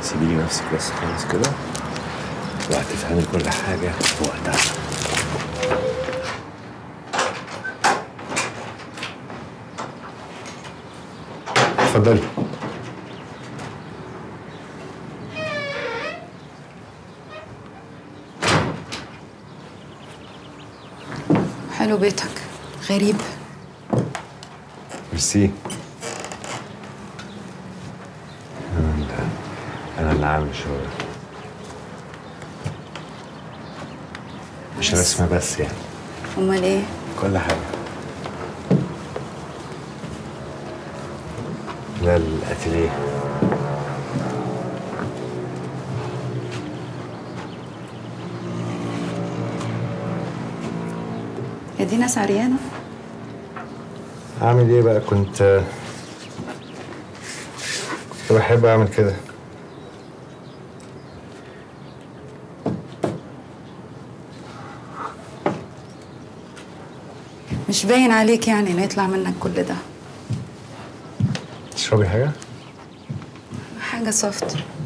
سيبي لي نفسك بس خالص كده وهتفهمي كل حاجة في وقتها اتفضلي حلو بيتك غريب ميرسي انا اللي انا اللي عامل الشغل مش رسمة بس يعني امال ايه كل حاجة ده الاتيليه يا دي ناس عريانه اعمل ايه بقى كنت كنت بحب اعمل كده مش باين عليك يعني انه يطلع منك كل ده تشربي حاجة؟ حاجه سوفت